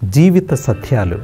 జీవిత సత్యాలు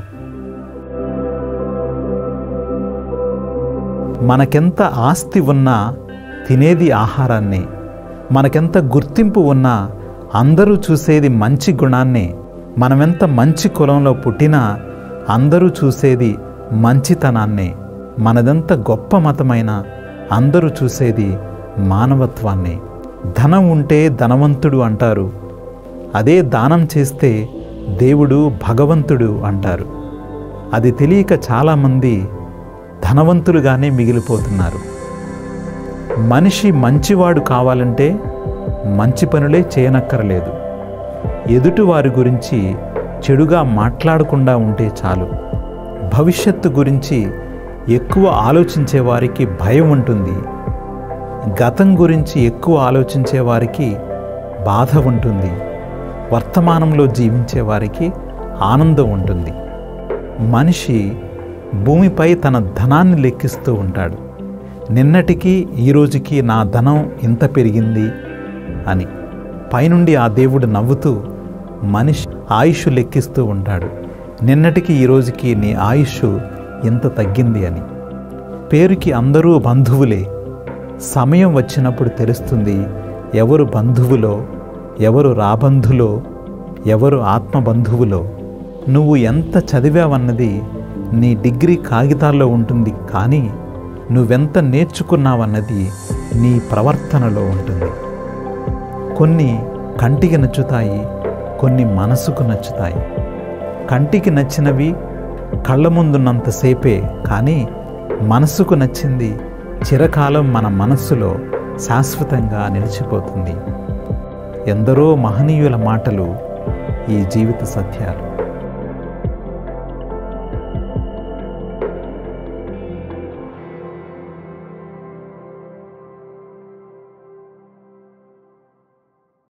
మనకెంత ఆస్తి ఉన్నా తినేది ఆహారాన్ని మనకెంత గుర్తింపు ఉన్నా అందరూ చూసేది మంచి గుణాన్ని మనమెంత మంచి కులంలో పుట్టినా అందరూ చూసేది మంచితనాన్ని మనదెంత గొప్ప మతమైన అందరూ చూసేది మానవత్వాన్ని ధనం ఉంటే ధనవంతుడు అంటారు అదే దానం చేస్తే దేవుడు భగవంతుడు అంటారు అది తెలియక చాలామంది ధనవంతులుగానే మిగిలిపోతున్నారు మనిషి మంచివాడు కావాలంటే మంచి పనులే చేయనక్కరలేదు ఎదుటి వారి గురించి చెడుగా మాట్లాడకుండా ఉంటే చాలు భవిష్యత్తు గురించి ఎక్కువ ఆలోచించే వారికి భయం ఉంటుంది గతం గురించి ఎక్కువ ఆలోచించే వారికి బాధ ఉంటుంది వర్తమానంలో జీవించే వారికి ఆనందం ఉంటుంది మనిషి భూమిపై తన ధనాన్ని లెక్కిస్తూ ఉంటాడు నిన్నటికి ఈరోజుకి నా ధనం ఇంత పెరిగింది అని పైనుండి ఆ దేవుడు నవ్వుతూ మనిషి ఆయుష్ లెక్కిస్తూ ఉంటాడు నిన్నటికి ఈరోజుకి నీ ఆయుష్ ఇంత తగ్గింది అని పేరుకి అందరూ బంధువులే సమయం వచ్చినప్పుడు తెలుస్తుంది ఎవరు బంధువులో ఎవరు రాబంధులో ఎవరు ఆత్మబంధువులో నువ్వు ఎంత చదివావన్నది నీ డిగ్రీ కాగితాల్లో ఉంటుంది కానీ నువ్వెంత నేర్చుకున్నావన్నది నీ ప్రవర్తనలో ఉంటుంది కొన్ని కంటికి నచ్చుతాయి కొన్ని మనసుకు నచ్చుతాయి కంటికి నచ్చినవి కళ్ళ ముందున్నంతసేపే కానీ మనసుకు నచ్చింది చిరకాలం మన మనస్సులో శాశ్వతంగా నిలిచిపోతుంది ఎందరో మహనీయుల మాటలు ఈ జీవిత సత్యాలు